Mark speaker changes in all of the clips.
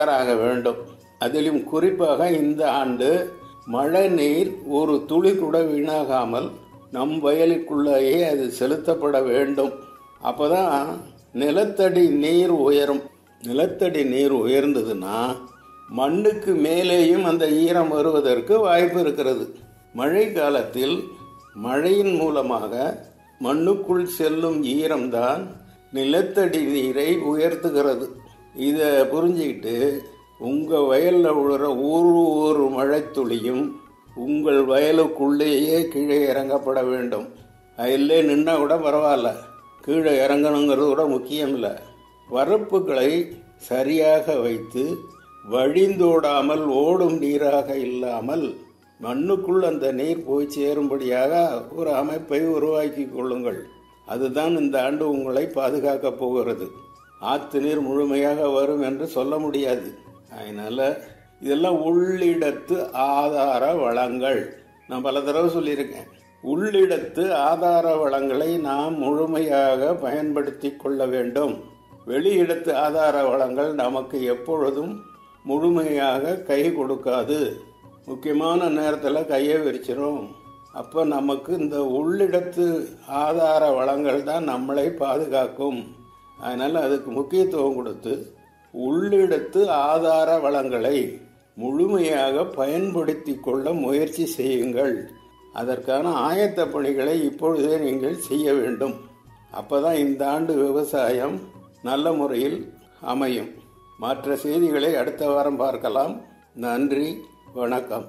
Speaker 1: தயாராக வேண்டும் அதிலும் குறிப்பாக இந்த ஆண்டு மழை நீர் ஒரு துளி கூட வீணாகாமல் நம் வயலுக்குள்ளேயே அது செலுத்தப்பட வேண்டும் அப்பதான் நிலத்தடி நீர் உயரும் நிலத்தடி நீர் உயர்ந்ததுன்னா மண்ணுக்கு மேலேயும் அந்த ஈரம் வருவதற்கு வாய்ப்பு இருக்கிறது மழை காலத்தில் மழையின் மூலமாக மண்ணுக்குள் செல்லும் ஈரம்தான் நிலத்தடி நீரை உயர்த்துகிறது இதை புரிஞ்சுக்கிட்டு உங்கள் வயலில் விழுற ஒரு ஒரு மழைத்துளியும் உங்கள் வயலுக்குள்ளேயே கீழே இறங்கப்பட வேண்டும் அதிலே நின்னா கூட பரவாயில்ல கீழே இறங்கணுங்கிறது கூட முக்கியம் இல்லை வரப்புகளை சரியாக வைத்து வழிந்தோடாமல் ஓடும் நீராக இல்லாமல் மண்ணுக்குள் அந்த நீர் போய் சேரும்படியாக ஒரு அமைப்பை உருவாக்கி கொள்ளுங்கள் அதுதான் இந்த ஆண்டு உங்களை பாதுகாக்கப் போகிறது ஆற்று நீர் முழுமையாக வரும் என்று சொல்ல முடியாது அதனால இதெல்லாம் உள்ளிடத்து ஆதார வளங்கள் நான் பல தடவை சொல்லியிருக்கேன் உள்ளிடத்து ஆதார வளங்களை நாம் முழுமையாக பயன்படுத்தி கொள்ள வேண்டும் வெளியிடத்து ஆதார வளங்கள் நமக்கு எப்பொழுதும் முழுமையாக கை கொடுக்காது முக்கியமான நேரத்தில் கையை விரிச்சிரும் அப்போ நமக்கு இந்த உள்ளிடத்து ஆதார வளங்கள் தான் நம்மளை பாதுகாக்கும் அதனால் அதுக்கு முக்கியத்துவம் கொடுத்து உள்ளிடத்து ஆதார வளங்களை முழுமையாக பயன்படுத்தி கொள்ள முயற்சி செய்யுங்கள் அதற்கான ஆயத்த பணிகளை இப்பொழுதே நீங்கள் செய்ய வேண்டும் அப்பதான் இந்த ஆண்டு விவசாயம் நல்ல முறையில் அமையும் மற்ற செய்திகளை அடுத்த வாரம் பார்க்கலாம் நன்றி வணக்கம்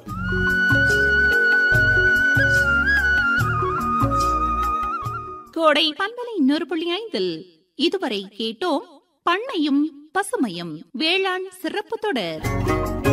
Speaker 2: கோடை பண்பலை நூறு புள்ளி ஐந்தில் இதுவரை கேட்டோம் பண்ணையும் பசுமையும் வேளாண் சிறப்பு தொடர்